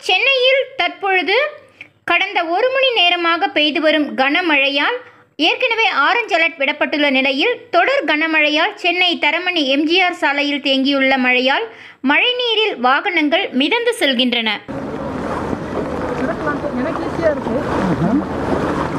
சென்னையில் தற்பொழுது கடந்த ஒரு மணி நேரமாக பெய்து வரும் கனமழையால் ஏற்கனவே ஆரஞ்ச் அலர்ட் விடப்பட்டுள்ள நிலையில் தொடர் கனமழையால் சென்னை தரமணி எம்ஜிஆர் சாலையில் தேங்கியுள்ள மழையால் மழைநீரில் வாகனங்கள் மிதந்து செல்கின்றன எனக்கு வந்து- எனக்கு ஈஸியாக இருக்கு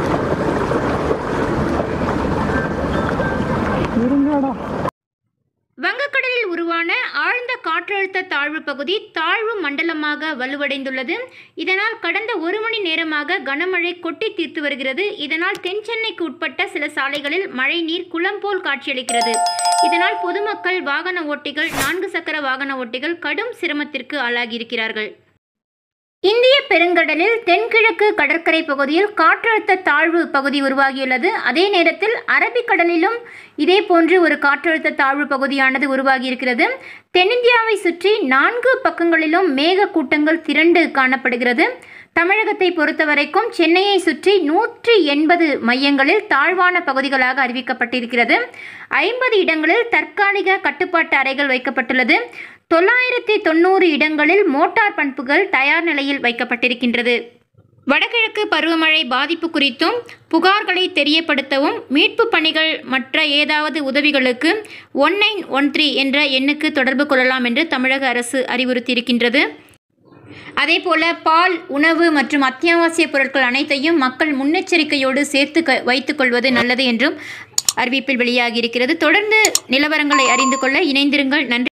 இருங்கடா வங்கக்கடலில் உருவான ஆழ்ந்த காற்றழுத்த தாழ்வு பகுதி தாழ்வு மண்டலமாக வலுவடைந்துள்ளது இதனால் கடந்த ஒரு மணி நேரமாக கனமழை கொட்டி தீர்த்து வருகிறது இதனால் தென் சென்னைக்கு உட்பட்ட சில சாலைகளில் மழை நீர் குளம் போல் காட்சியளிக்கிறது இதனால் பொதுமக்கள் வாகன ஓட்டிகள் நான்கு சக்கர வாகன ஓட்டிகள் கடும் சிரமத்திற்கு ஆளாகியிருக்கிறார்கள் இந்திய பெருங்கடலில் தென்கிழக்கு கடற்கரை பகுதியில் காற்றழுத்த தாழ்வு பகுதி உருவாகியுள்ளது அதே நேரத்தில் அரபிக்கடலிலும் இதே போன்று ஒரு காற்றழுத்த தாழ்வு பகுதியானது உருவாகியிருக்கிறது தென்னிந்தியாவை சுற்றி நான்கு பக்கங்களிலும் மேக கூட்டங்கள் திரண்டு காணப்படுகிறது தமிழகத்தை பொறுத்தவரைக்கும் சென்னையை சுற்றி நூற்றி எண்பது மையங்களில் தாழ்வான பகுதிகளாக அறிவிக்கப்பட்டிருக்கிறது ஐம்பது இடங்களில் தற்காலிக கட்டுப்பாட்டு அறைகள் வைக்கப்பட்டுள்ளது தொள்ளாயிரத்தி தொண்ணூறு இடங்களில் மோட்டார் பண்புகள் தயார் நிலையில் வைக்கப்பட்டிருக்கின்றது வடகிழக்கு பருவமழை பாதிப்பு குறித்தும் புகார்களை தெரியப்படுத்தவும் மீட்பு பணிகள் மற்ற ஏதாவது உதவிகளுக்கு ஒன் நைன் ஒன் த்ரீ என்ற எண்ணுக்கு தொடர்பு கொள்ளலாம் என்று தமிழக அரசு அறிவுறுத்தியிருக்கின்றது அதேபோல பால் உணவு மற்றும் அத்தியாவசிய பொருட்கள் அனைத்தையும் மக்கள் முன்னெச்சரிக்கையோடு சேர்த்து க வைத்துக்கொள்வது நல்லது என்றும் அறிவிப்பில் வெளியாகியிருக்கிறது தொடர்ந்து நிலவரங்களை அறிந்து கொள்ள இணைந்திருங்கள் நன்றி